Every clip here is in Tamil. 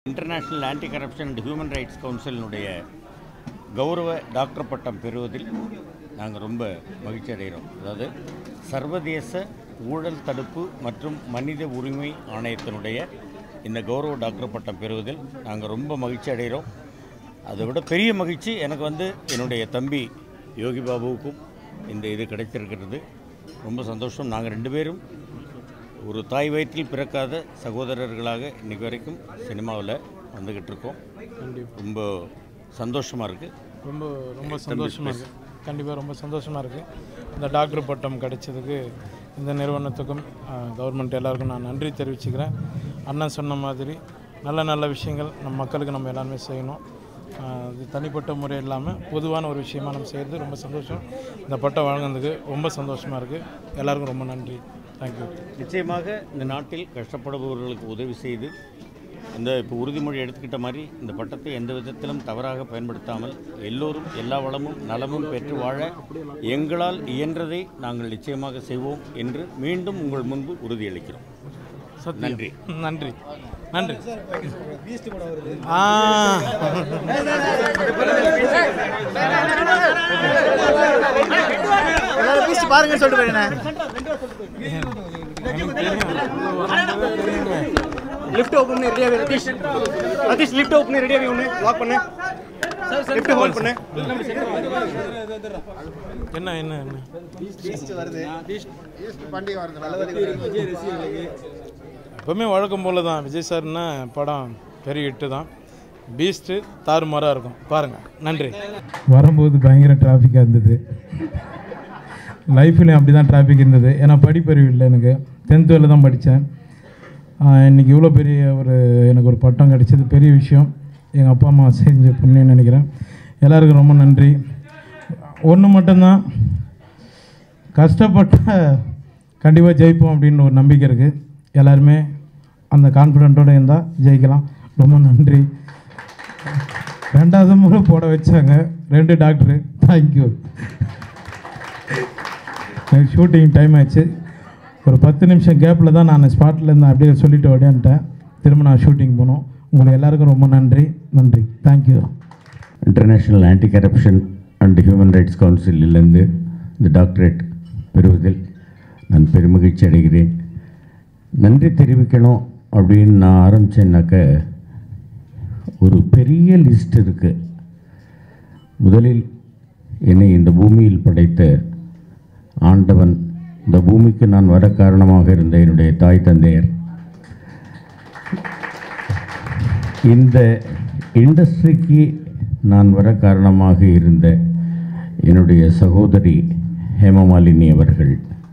International anti corruption and human rights கவுன்சிலினுடைய கௌரவ டாக்டர் பட்டம் பெறுவதில் நாங்கள் ரொம்ப மகிழ்ச்சி அடைகிறோம் அதாவது சர்வதேச ஊழல் தடுப்பு மற்றும் மனித உரிமை ஆணையத்தினுடைய இந்த கௌரவ டாக்டர் பட்டம் பெறுவதில் நாங்கள் ரொம்ப மகிழ்ச்சி அடைகிறோம் அதை விட பெரிய மகிழ்ச்சி எனக்கு வந்து என்னுடைய தம்பி யோகி பாபுவுக்கும் இந்த இது கிடைத்திருக்கிறது ரொம்ப சந்தோஷம் நாங்கள் ரெண்டு பேரும் ஒரு தாய் வயிற்றில் பிறக்காத சகோதரர்களாக இன்னைக்கு வரைக்கும் சினிமாவில் வந்துக்கிட்டு இருக்கோம் ரொம்ப சந்தோஷமாக இருக்குது ரொம்ப ரொம்ப சந்தோஷமாக இருக்குது கண்டிப்பாக ரொம்ப சந்தோஷமாக இருக்குது இந்த டாக்டர் பட்டம் கிடைச்சதுக்கு இந்த நிறுவனத்துக்கும் கவர்மெண்ட் எல்லாருக்கும் நான் நன்றி தெரிவிச்சுக்கிறேன் அண்ணன் சொன்ன மாதிரி நல்ல நல்ல விஷயங்கள் நம்ம மக்களுக்கு நம்ம எல்லாருமே செய்யணும் ஆஹ் இது தனிப்பட்ட முறை இல்லாமல் பொதுவான ஒரு விஷயமா நம்ம செய்கிறது ரொம்ப சந்தோஷம் இந்த பட்டம் வழங்குனதுக்கு ரொம்ப சந்தோஷமாக இருக்குது எல்லாருக்கும் ரொம்ப நன்றி தேங்க்யூ நிச்சயமாக இந்த நாட்டில் கஷ்டப்படுபவர்களுக்கு உதவி செய்து இந்த இப்போ உறுதிமொழி எடுத்துக்கிட்ட மாதிரி இந்த பட்டத்தை எந்த விதத்திலும் தவறாக பயன்படுத்தாமல் எல்லோரும் எல்லா வளமும் நலமும் பெற்று வாழ எங்களால் இயன்றதை நாங்கள் நிச்சயமாக செய்வோம் என்று மீண்டும் உங்கள் முன்பு உறுதியளிக்கிறோம் சத்தியம். நன்றி நன்றி நன்றி ஆ எல்லாரும் பீச் பாருங்கன்னு சொல்லிட்டு போயிருந்தேன் லிஃப்ட் ஓபன் பண்ணி ரெடியாவே ரதீஷ் ரதீஷ் லிஃப்ட் ஓபன் பண்ணி ரெடியாவே ஒன்று லாக் பண்ணு லிஃப்ட் ஹோல்ட் பண்ணு என்ன என்ன என்ன எப்பவுமே வழக்கம் போல தான் விஜய் சார்னா படம் பெரிய ஹிட்டு தான் பீஸ்ட்டு தாறுமாறாக இருக்கும் பாருங்கள் நன்றி வரும்போது பயங்கர டிராஃபிக்காக இருந்தது லைஃப்லேயும் அப்படி தான் டிராஃபிக் இருந்தது ஏன்னா படிப்பறிவு இல்லை எனக்கு டென்த்து வரையில் தான் படித்தேன் இன்றைக்கி இவ்வளோ பெரிய ஒரு எனக்கு ஒரு பட்டம் கிடைச்சது பெரிய விஷயம் எங்கள் அப்பா அம்மா செஞ்ச புண்ணியம்னு நினைக்கிறேன் எல்லாருக்கும் ரொம்ப நன்றி ஒன்று மட்டும்தான் கஷ்டப்பட்ட கண்டிப்பாக ஜெயிப்போம் அப்படின்னு ஒரு நம்பிக்கை இருக்குது எல்லாருமே அந்த கான்ஃபிடென்ட்டோடு இருந்தால் ஜெயிக்கலாம் ரொம்ப நன்றி ரெண்டாவது முறை போட வச்சாங்க ரெண்டு டாக்டரு தேங்க்யூ எனக்கு ஷூட்டிங் டைம் ஆச்சு ஒரு பத்து நிமிஷம் கேப்பில் தான் நான் ஸ்பாட்டில் இருந்து அப்படியே சொல்லிட்டு ஓடியான்ட்டேன் திரும்ப நான் ஷூட்டிங் போனோம் உங்களுக்கு எல்லாருக்கும் ரொம்ப நன்றி நன்றி thank you international anti corruption and human rights கவுன்சிலிருந்து இந்த டாக்டரேட் பெறுவதில் நான் பெருமகிழ்ச்சி அடைகிறேன் நன்றி தெரிவிக்கணும் அப்படின்னு நான் ஆரம்பித்தேன்னாக்க ஒரு பெரிய லிஸ்ட் இருக்குது முதலில் என்னை இந்த பூமியில் படைத்த ஆண்டவன் இந்த பூமிக்கு நான் வர காரணமாக இருந்த என்னுடைய தாய் தந்தையர் இந்த இண்டஸ்ட்ரிக்கு நான் வர காரணமாக இருந்த என்னுடைய சகோதரி ஹேமமாலினி அவர்கள்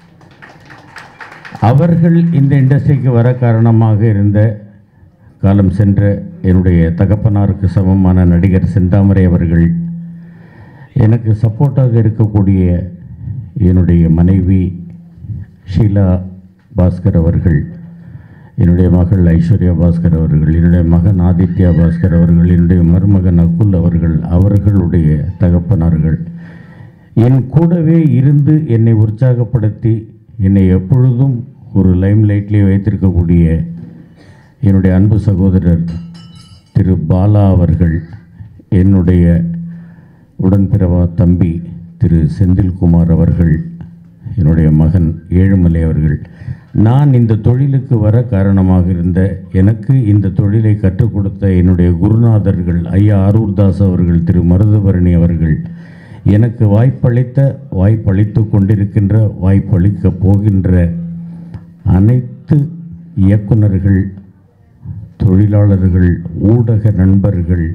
அவர்கள் இந்த இண்டஸ்ட்ரிக்கு வர காரணமாக இருந்த காலம் சென்ற என்னுடைய தகப்பனாருக்கு சமமான நடிகர் செந்தாமரை அவர்கள் எனக்கு சப்போர்ட்டாக இருக்கக்கூடிய என்னுடைய மனைவி ஷீலா பாஸ்கர் அவர்கள் என்னுடைய மகள் ஐஸ்வர்யா பாஸ்கர் அவர்கள் என்னுடைய மகன் ஆதித்யா பாஸ்கர் அவர்கள் என்னுடைய மருமகன் அக்குல் அவர்கள் அவர்களுடைய தகப்பனார்கள் என் கூடவே இருந்து என்னை உற்சாகப்படுத்தி என்னை எப்பொழுதும் ஒரு லைம் லைட்லேயே வைத்திருக்கக்கூடிய என்னுடைய அன்பு சகோதரர் திரு பாலா அவர்கள் என்னுடைய உடன்பிறவா தம்பி திரு செந்தில்குமார் அவர்கள் என்னுடைய மகன் ஏழுமலை அவர்கள் நான் இந்த தொழிலுக்கு வர காரணமாக இருந்த எனக்கு இந்த தொழிலை கற்றுக் கொடுத்த என்னுடைய குருநாதர்கள் ஐயா அரூர்தாஸ் அவர்கள் திரு மருதபரணி அவர்கள் எனக்கு வாய்ப்பளித்த வாய்ப்பளித்து கொண்டிருக்கின்ற வாய்ப்பளிக்கப் போகின்ற அனைத்து இயக்குனர்கள் தொழிலாளர்கள் ஊடக நண்பர்கள்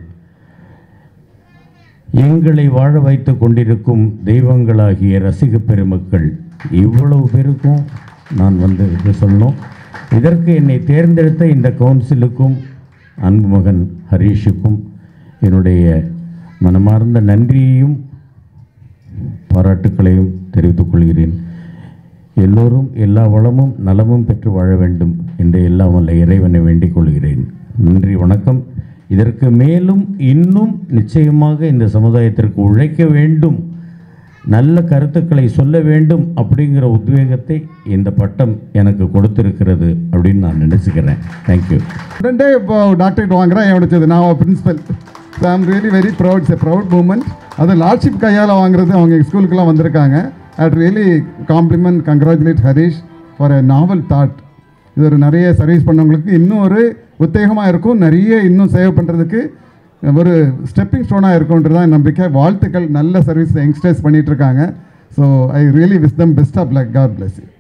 எங்களை வாழ வைத்து கொண்டிருக்கும் தெய்வங்களாகிய ரசிக பெருமக்கள் இவ்வளவு பேருக்கும் நான் வந்து இது சொல்லணும் இதற்கு என்னை தேர்ந்தெடுத்த இந்த கவுன்சிலுக்கும் அன்பு மகன் ஹரீஷுக்கும் என்னுடைய மனமார்ந்த நன்றியையும் பாராட்டுக்களையும் தெரிவித்துக் கொள்கிறேன் எல்லோரும் எல்லா வளமும் நலமும் பெற்று வாழ வேண்டும் என்று எல்லாம் வல்ல இறைவனை வேண்டிக் கொள்கிறேன் நன்றி வணக்கம் இதற்கு மேலும் இன்னும் நிச்சயமாக இந்த சமுதாயத்திற்கு உழைக்க வேண்டும் நல்ல கருத்துக்களை சொல்ல வேண்டும் அப்படிங்கிற உத்வேகத்தை இந்த பட்டம் எனக்கு கொடுத்திருக்கிறது அப்படின்னு நான் நினச்சிக்கிறேன் தேங்க்யூ ஸ்டூடெண்ட்டே இப்போ டாக்டரேட் வாங்குறேன் என் உடைச்சது நான் principal so I'm really very proud it's proud moment அது லார்ட்ஷிப் கையால் வாங்குறது அவங்க ஸ்கூலுக்குலாம் வந்திருக்காங்க at really compliment congratulate Harish for a novel thought இது ஒரு நிறைய சர்வீஸ் பண்ணவங்களுக்கு இன்னும் ஒரு உத்தேகமாக இருக்கும் நிறைய இன்னும் சேவ் பண்ணுறதுக்கு ஒரு ஸ்டெப்பிங் ஸ்டோனாக இருக்கும்ன்றது தான் நம்பிக்கை வாழ்த்துக்கள் நல்ல சர்வீஸ் யங்ஸ்டர்ஸ் பண்ணிகிட்டு இருக்காங்க so I really wish them best of luck God bless you